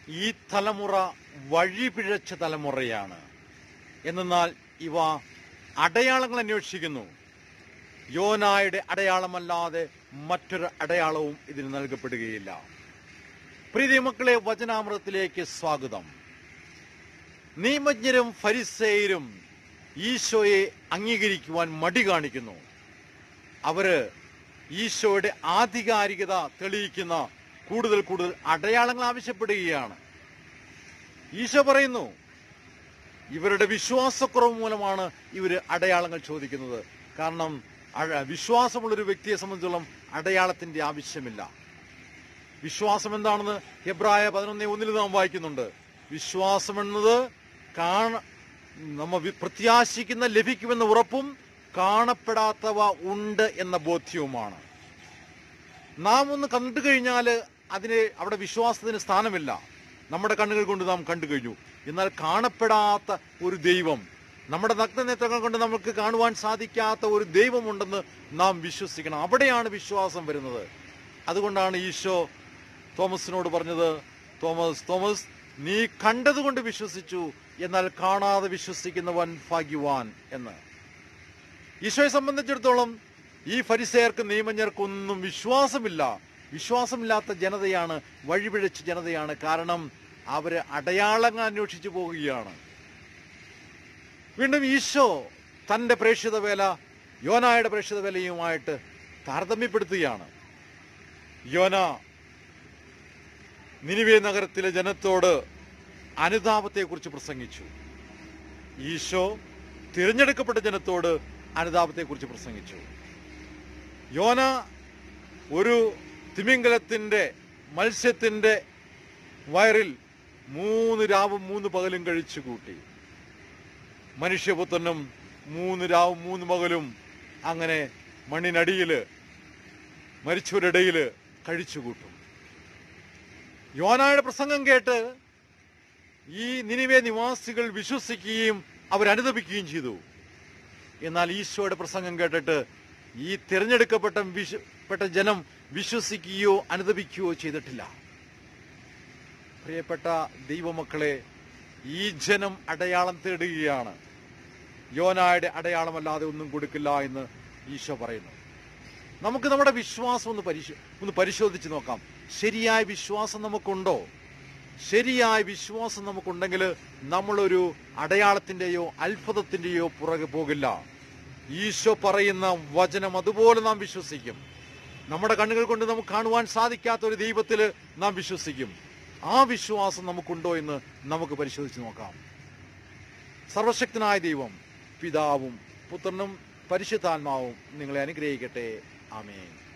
ഈ തലമുറ വഴിപിഴച്ച തലമുറയാണ് എന്നാൽ ഇവ അടയാളങ്ങൾ അന്വേഷിക്കുന്നു യോനായുടെ അടയാളമല്ലാതെ മറ്റൊരു അടയാളവും ഇതിന് നൽകപ്പെടുകയില്ല പ്രീതി മക്കളെ വചനാമൃതത്തിലേക്ക് സ്വാഗതം നിയമജ്ഞരും ഫരിസേയരും ഈശോയെ അംഗീകരിക്കുവാൻ മടി കാണിക്കുന്നു അവര് ഈശോയുടെ ആധികാരികത തെളിയിക്കുന്ന കൂടുതൽ കൂടുതൽ അടയാളങ്ങൾ ആവശ്യപ്പെടുകയാണ് ഈശോ പറയുന്നു ഇവരുടെ വിശ്വാസക്കുറവ് മൂലമാണ് ഇവര് അടയാളങ്ങൾ ചോദിക്കുന്നത് കാരണം അഴ- വിശ്വാസമുള്ളൊരു വ്യക്തിയെ സംബന്ധിച്ചോളം അടയാളത്തിന്റെ ആവശ്യമില്ല വിശ്വാസം എന്താണെന്ന് ഹെബ്രായ പതിനൊന്നേ ഒന്നിൽ നാം വായിക്കുന്നുണ്ട് വിശ്വാസം എന്നത് കാണ നമ്മ വി- പ്രത്യാശിക്കുന്ന ലഭിക്കുമെന്ന ഉറപ്പും കാണപ്പെടാത്തവ ഉണ്ട് എന്ന ബോധ്യവുമാണ് നാം ഒന്ന് കണ്ടു കഴിഞ്ഞാൽ അതിന് അവിടെ വിശ്വാസത്തിന് സ്ഥാനമില്ല നമ്മുടെ കണ്ണുകൾ കൊണ്ട് നാം കണ്ടു കഴിഞ്ഞു എന്നാൽ കാണപ്പെടാത്ത ഒരു ദൈവം നമ്മുടെ നഗ്നനേത്രങ്ങൾ കൊണ്ട് നമുക്ക് കാണുവാൻ സാധിക്കാത്ത ഒരു ദൈവമുണ്ടെന്ന് നാം വിശ്വസിക്കണം അവിടെയാണ് വിശ്വാസം വരുന്നത് അതുകൊണ്ടാണ് ഈശോ തോമസിനോട് പറഞ്ഞത് തോമസ് തോമസ് നീ കണ്ടതുകൊണ്ട് വിശ്വസിച്ചു എന്നാൽ കാണാതെ വിശ്വസിക്കുന്നവൻ ഭാഗ്യവാൻ എന്ന് ഈശോയെ സംബന്ധിച്ചിടത്തോളം ഈ ഫരിസേയർക്ക് നിയമജ്ഞർക്കൊന്നും വിശ്വാസമില്ല വിശ്വാസമില്ലാത്ത ജനതയാണ് വഴിപിഴച്ച ജനതയാണ് കാരണം അവര് അടയാളങ്ങൾ അന്വേഷിച്ചു പോവുകയാണ് വീണ്ടും ഈശോ തന്റെ പ്രേക്ഷിത വേല യോനായുടെ പ്രേക്ഷിത വേലയുമായിട്ട് താരതമ്യപ്പെടുത്തുകയാണ് യോന നിനിവേ നഗരത്തിലെ ജനത്തോട് അനുതാപത്തെക്കുറിച്ച് പ്രസംഗിച്ചു ഈശോ തിരഞ്ഞെടുക്കപ്പെട്ട ജനത്തോട് അനുതാപത്തെക്കുറിച്ച് പ്രസംഗിച്ചു യോന ഒരു തിമിംഗലത്തിന്റെ മത്സ്യത്തിന്റെ വയറിൽ മൂന്ന് രാവും മൂന്ന് പകലും കഴിച്ചു കൂട്ടി മനുഷ്യപുത്രനും മൂന്ന് രാവും മൂന്ന് പകലും അങ്ങനെ മണ്ണിനടിയില് മരിച്ചവരിടയില് കഴിച്ചു കൂട്ടും യോനായുടെ പ്രസംഗം കേട്ട് ഈ നിനിവേ നിവാസികൾ വിശ്വസിക്കുകയും അവരനുദപിക്കുകയും ചെയ്തു എന്നാൽ ഈശോയുടെ പ്രസംഗം കേട്ടിട്ട് ഈ തിരഞ്ഞെടുക്കപ്പെട്ട വിശ്വ പെട്ട ജനം വിശ്വസിക്കുകയോ അനുദപിക്കുകയോ ചെയ്തിട്ടില്ല പ്രിയപ്പെട്ട ദൈവമക്കളെ ഈ ജനം അടയാളം തേടുകയാണ് യോനായുടെ അടയാളമല്ലാതെ ഒന്നും കൊടുക്കില്ല എന്ന് ഈശോ പറയുന്നു നമുക്ക് നമ്മുടെ വിശ്വാസം ഒന്ന് പരിശോ ഒന്ന് പരിശോധിച്ച് നോക്കാം ശരിയായ വിശ്വാസം നമുക്കുണ്ടോ ശരിയായ വിശ്വാസം നമുക്കുണ്ടെങ്കിൽ നമ്മളൊരു അടയാളത്തിന്റെയോ അത്ഭുതത്തിന്റെയോ പുറകെ പോകില്ല ഈശോ പറയുന്ന വചനം അതുപോലെ നാം വിശ്വസിക്കും നമ്മുടെ കണ്ണുകൾ കൊണ്ട് നമുക്ക് കാണുവാൻ സാധിക്കാത്ത ഒരു ദൈവത്തിൽ നാം വിശ്വസിക്കും ആ വിശ്വാസം നമുക്കുണ്ടോ എന്ന് നമുക്ക് പരിശോധിച്ച് നോക്കാം സർവശക്തനായ ദൈവം പിതാവും പുത്രനും പരിശുദ്ധാത്മാവും നിങ്ങളെ അനുഗ്രഹിക്കട്ടെ ആമേൻ